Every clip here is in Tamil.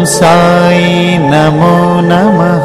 साई नमो नमः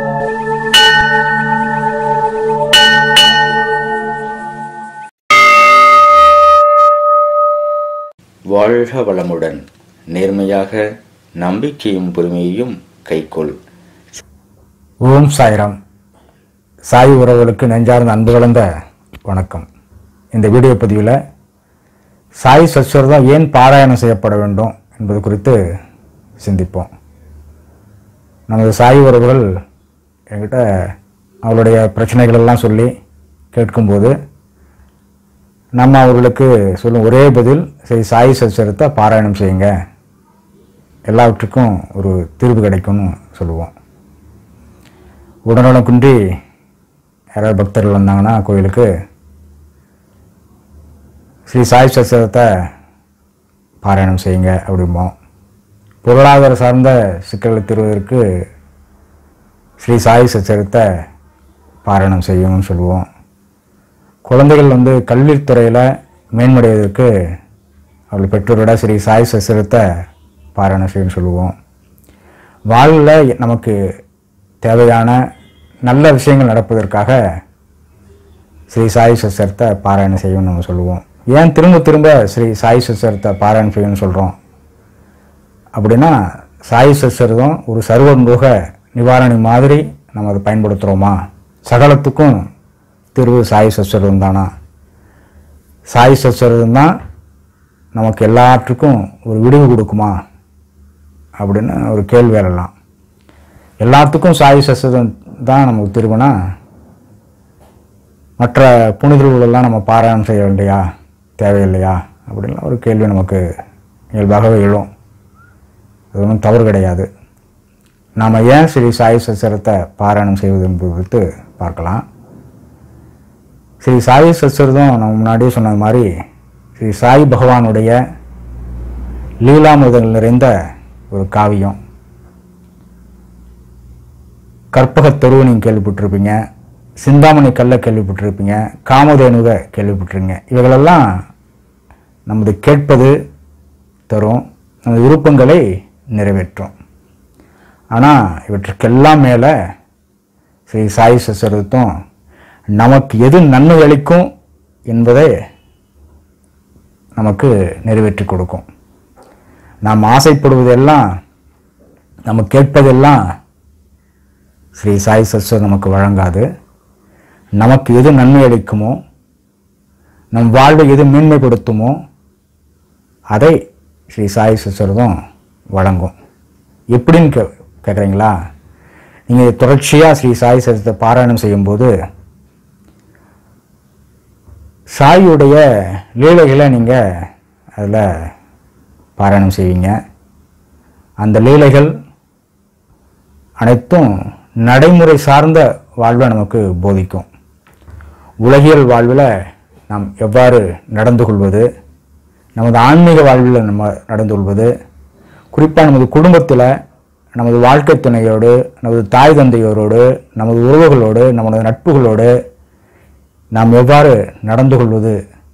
வாழ்க வளமுடன் நேர்மையாக நம்பிக்கையும் பொறுமையையும் கைக்கொள் ஓம் சாய்ராம் சாய் உறவுகளுக்கு நெஞ்சார்ந்த அன்பு கலந்த வணக்கம் இந்த வீடியோ பதிவில் சாய் சஸ்வரதம் ஏன் பாராயணம் செய்யப்பட வேண்டும் என்பது குறித்து சிந்திப்போம் நமது சாய் உறவுகள் என்கிட்ட அவளுடைய பிரச்சனைகள் எல்லாம் சொல்லி கேட்கும்போது நம்ம அவர்களுக்கு சொல்லும் ஒரே பதில் சரி சாய் சச்சரத்தை பாராயணம் செய்யுங்க எல்லாவற்றுக்கும் ஒரு தீர்வு கிடைக்கும்னு சொல்லுவோம் உடனுடன் குன்றி யாராவது பக்தர்கள் வந்தாங்கன்னா கோயிலுக்கு ஸ்ரீ சாய் சச்சரத்தை பாராயணம் செய்யுங்க அப்படிம்போம் பொருளாதார சார்ந்த சிக்கல்களை தீர்வதற்கு ஸ்ரீ சாய் சச்சரத்தை பாராயணம் செய்யணும்னு சொல்லுவோம் குழந்தைகள் வந்து கல்வித்துறையில் மேன்மடைவதற்கு அவள் பெற்றோரோட ஸ்ரீ சாய் சச்சரத்தை பாராயணம் செய்யணும்னு சொல்லுவோம் வாழ்வில் நமக்கு தேவையான நல்ல விஷயங்கள் நடப்பதற்காக ஸ்ரீ சாய் சச்சரத்தை பாராயணம் செய்யணும்னு நம்ம சொல்லுவோம் ஏன் திரும்ப திரும்ப ஸ்ரீ சாய் சச்சரத்தை பாராயணம் செய்யணும்னு சொல்கிறோம் அப்படின்னா சாய் சச்சரதம் ஒரு சர்வநோக நிவாரணி மாதிரி நம்ம அதை பயன்படுத்துகிறோமா சகலத்துக்கும் தீர்வு சாய் சச்சரதம் தானா சாய் சச்சரதம் தான் நமக்கு எல்லாற்றுக்கும் ஒரு விடிவு கொடுக்குமா அப்படின்னு ஒரு கேள்வி எழலாம் எல்லாத்துக்கும் சாய் சச்சரதம் தான் நமக்கு தீர்வுனா மற்ற புனிதர்களெல்லாம் நம்ம பாராயணம் செய்ய வேண்டியா தேவையில்லையா அப்படின்லாம் ஒரு கேள்வி நமக்கு இயல்பாகவே எழும் அது ஒன்றும் தவறு கிடையாது நாம் ஏன் ஸ்ரீ சாய் சச்சரத்தை பாராயணம் செய்வது என்பது குறித்து பார்க்கலாம் ஸ்ரீ சாய் சச்சரதம் நம்ம முன்னாடியே சொன்னது மாதிரி ஸ்ரீ சாய் பகவானுடைய லீலாமுதல் நிறைந்த ஒரு காவியம் கற்பகத் தெருவு நீங்கள் கேள்விப்பட்டிருப்பீங்க சிந்தாமணி கல்லை கேள்விப்பட்டிருப்பீங்க காமதேனுக கேள்விப்பட்டிருங்க இவைகளெல்லாம் நமது கேட்பது தரும் நமது விருப்பங்களை நிறைவேற்றும் ஆனால் இவற்றுக்கெல்லாம் மேலே ஸ்ரீ சாய் சச்சரத்தும் நமக்கு எது நன்மை அளிக்கும் என்பதை நமக்கு நிறைவேற்றி கொடுக்கும் நாம் ஆசைப்படுவதெல்லாம் நம்ம கேட்பதெல்லாம் ஸ்ரீ சாய் சஸ்வர் நமக்கு வழங்காது நமக்கு எது நன்மை அளிக்குமோ நம் வாழ்வை எது மேன்மைப்படுத்துமோ அதை ஸ்ரீ சாய் சஸ்வரதும் வழங்கும் எப்படின்னு கே கேட்குறீங்களா நீங்கள் தொடர்ச்சியாக ஸ்ரீ சாய் சஸ்வரத்தை பாராயணம் செய்யும்போது சாயுடைய லீலைகளை நீங்கள் அதில் பாராயணம் செய்வீங்க அந்த லீலைகள் அனைத்தும் நடைமுறை சார்ந்த வாழ்வை நமக்கு போதிக்கும் உலகியல் வாழ்வில் நாம் எவ்வாறு நடந்து கொள்வது நமது ஆன்மீக வாழ்வில் நம்ம நடந்து கொள்வது குறிப்பாக நமது குடும்பத்தில் நமது வாழ்க்கை துணையோடு நமது தாய் தந்தையோரோடு நமது உறவுகளோடு நமது நட்புகளோடு நாம் எவ்வாறு நடந்து கொள்வது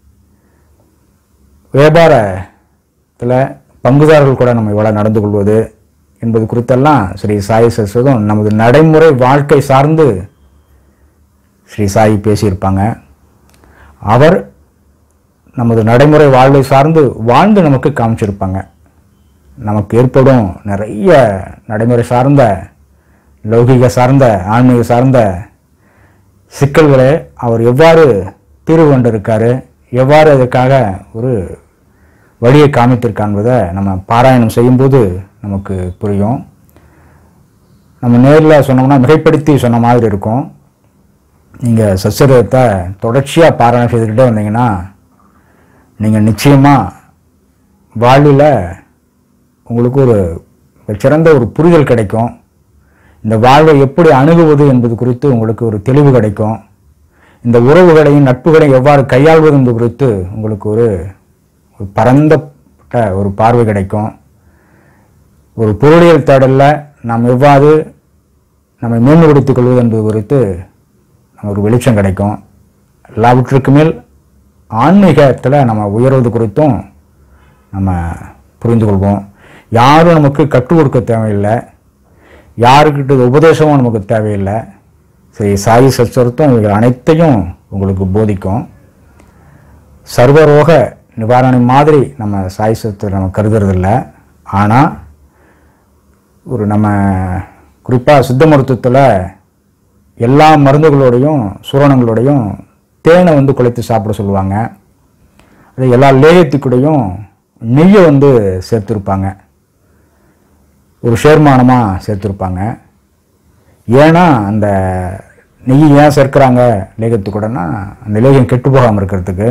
வியாபாரத்தில் பங்குதாரர்கள் கூட நம்ம எவ்வளோ நடந்து கொள்வது என்பது குறித்தெல்லாம் ஸ்ரீ சாய் சஸ்வதம் நமது நடைமுறை வாழ்க்கை சார்ந்து ஸ்ரீ சாய் பேசியிருப்பாங்க அவர் நமது நடைமுறை வாழ்வை சார்ந்து வாழ்ந்து நமக்கு காமிச்சிருப்பாங்க நமக்கு ஏற்படும் நிறைய நடைமுறை சார்ந்த லௌகிக சார்ந்த ஆன்மீக சார்ந்த சிக்கல்களை அவர் எவ்வாறு தீர்வு கொண்டிருக்காரு எவ்வாறு அதற்காக ஒரு வழியை காமித்திருக்கான்பதை நம்ம பாராயணம் செய்யும்போது நமக்கு புரியும் நம்ம நேரில் சொன்னோம்னா மிகைப்படுத்தி சொன்ன மாதிரி இருக்கும் நீங்கள் சச்சரத்தை தொடர்ச்சியாக பாராயணம் செய்துக்கிட்டே வந்தீங்கன்னா நீங்கள் நிச்சயமாக வாழ்வில் உங்களுக்கு ஒரு சிறந்த ஒரு புரிதல் கிடைக்கும் இந்த வாழ்வை எப்படி அணுகுவது என்பது குறித்து உங்களுக்கு ஒரு தெளிவு கிடைக்கும் இந்த உறவுகளையும் நட்புகளையும் எவ்வாறு கையாள்வது என்பது குறித்து உங்களுக்கு ஒரு ஒரு பரந்தப்பட்ட ஒரு பார்வை கிடைக்கும் ஒரு பொருளியல் தேடலில் நாம் எவ்வாறு நம்மை மேம்படுத்திக் கொள்வது என்பது குறித்து நமக்கு ஒரு வெளிச்சம் கிடைக்கும் எல்லாவற்றுக்கு மேல் ஆன்மீகத்தில் நம்ம உயர்வது குறித்தும் நம்ம புரிந்து கொள்வோம் யாரும் நமக்கு கற்றுக் கொடுக்க தேவையில்லை யாருக்கிட்ட உபதேசமும் நமக்கு தேவையில்லை சரி சாயி சச்சரத்தும் இவைகள் அனைத்தையும் உங்களுக்கு போதிக்கும் சர்வரோக நிவாரணம் மாதிரி நம்ம சாய் சத்தை நம்ம கருதுறதில்ல ஆனால் ஒரு நம்ம குறிப்பாக சித்த மருத்துவத்தில் எல்லா மருந்துகளோடையும் சூரணங்களோடையும் தேனை வந்து குழைத்து சாப்பிட சொல்லுவாங்க அது எல்லா லேயத்துக்கூடையும் நெய்யை வந்து சேர்த்துருப்பாங்க ஒரு சேர்மானமாக சேர்த்துருப்பாங்க ஏன்னா அந்த நெய் ஏன் சேர்க்குறாங்க லேகத்துக்கூடனா அந்த லேகம் கெட்டு போகாமல் இருக்கிறதுக்கு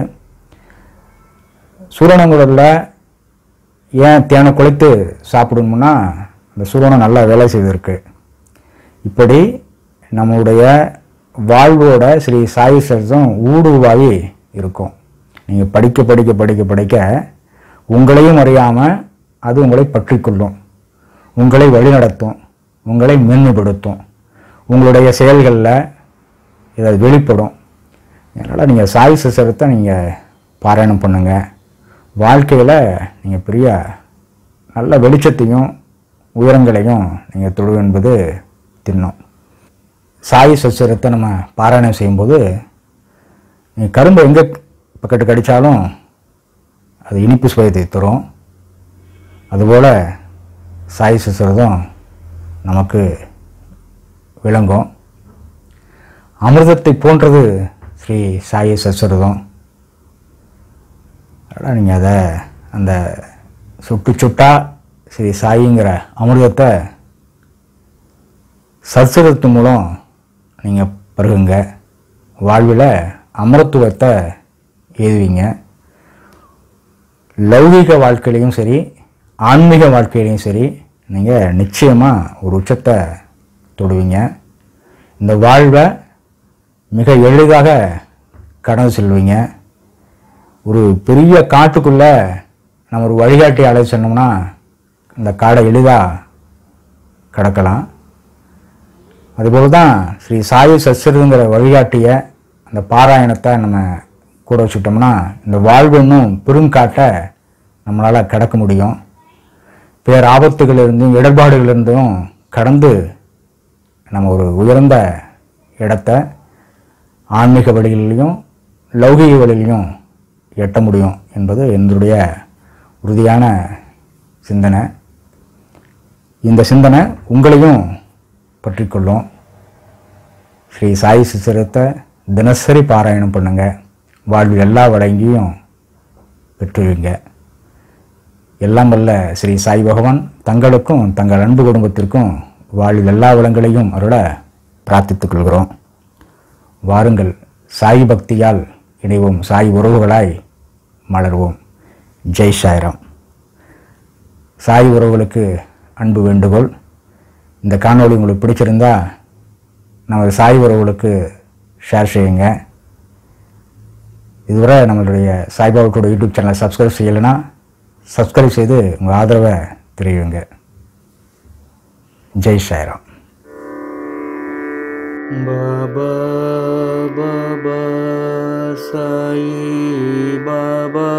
சூரணங்களில் ஏன் தேனை குழைத்து சாப்பிடணும்னா அந்த சூரணம் நல்லா வேலை செய்திருக்கு இப்படி நம்முடைய வாழ்வோட ஸ்ரீ சாயி சரசம் ஊடுருவாகி இருக்கும் நீங்கள் படிக்க படிக்க படிக்க படிக்க உங்களையும் அறியாமல் அது உங்களை பற்றிக்கொள்ளும் உங்களை வழிநடத்தும் உங்களை மேன்மைப்படுத்தும் உங்களுடைய செயல்களில் இதை வெளிப்படும் அதனால் நீங்கள் சாய் சசரத்தை நீங்கள் பாராயணம் பண்ணுங்கள் வாழ்க்கையில் நீங்கள் பெரிய நல்ல வெளிச்சத்தையும் உயரங்களையும் நீங்கள் தொழு என்பது தின்னும் சாய் சச்சரத்தை நம்ம பாராயணம் செய்யும்போது நீங்கள் கரும்பு எங்கே பக்கத்து கடித்தாலும் அது இனிப்பு சுவையத்தை தரும் அதுபோல் சாய் சச்சரதம் நமக்கு விளங்கும் அமிர்தத்தை போன்றது ஸ்ரீ சாயி சச்சரதம் அதனால் நீங்கள் அதை அந்த சுட்டு சுட்டா ஸ்ரீ சாயிங்கிற அமிர்தத்தை சத்சரத்து மூலம் நீங்கள் பருகுங்க வாழ்வில் அமரத்துவத்தை ஏதுவீங்க லௌகிக வாழ்க்கையிலையும் சரி ஆன்மீக வாழ்க்கையிலையும் சரி நீங்கள் நிச்சயமாக ஒரு உச்சத்தை தொடுவீங்க இந்த வாழ்வை மிக எளிதாக கடந்து செல்வீங்க ஒரு பெரிய காட்டுக்குள்ளே நம்ம ஒரு வழிகாட்டி அழைச்சி சொன்னோம்னா இந்த காடை எளிதாக கடக்கலாம் அதுபோல தான் ஸ்ரீ சாயி சச்சருங்கிற வழிகாட்டிய அந்த பாராயணத்தை நம்ம கூட வச்சுட்டோம்னா இந்த வாழ்வு இன்னும் பெருங்காட்டை நம்மளால் கடக்க முடியும் பேர் ஆபத்துகளிலிருந்தும் இடர்பாடுகளிலிருந்தும் கடந்து நம்ம ஒரு உயர்ந்த இடத்த ஆன்மீக வழிகளிலையும் லௌகிக வழியிலையும் எட்ட முடியும் என்பது என்னுடைய உறுதியான சிந்தனை இந்த சிந்தனை உங்களையும் பற்றிக்கொள்ளும் ஸ்ரீ சாய் சித்திரத்தை தினசரி பாராயணம் பண்ணுங்க வாழ்வில் எல்லா வழங்கியும் பெற்றுவீங்க எல்லாம் வல்ல ஸ்ரீ சாய் பகவான் தங்களுக்கும் தங்கள் அன்பு குடும்பத்திற்கும் வாழ்வில் எல்லா வளங்களையும் அருள பிரார்த்தித்துக் கொள்கிறோம் வாருங்கள் சாய் பக்தியால் இணைவோம் சாய் உறவுகளாய் மலர்வோம் ஜெய் சாய்ராம் சாய் உறவுகளுக்கு அன்பு வேண்டுகோள் இந்த காணொளி உங்களுக்கு பிடிச்சிருந்தா நமது சாய் உறவுகளுக்கு ஷேர் செய்யுங்க இதுவரை நம்மளுடைய சாய்பாபாவோட யூடியூப் சேனலை சப்ஸ்கிரைப் செய்யலைன்னா சப்ஸ்கிரைப் செய்து உங்கள் ஆதரவை தெரிவிங்க ஜெய் சாய்ராம் பாபா பாபா சாயி பாபா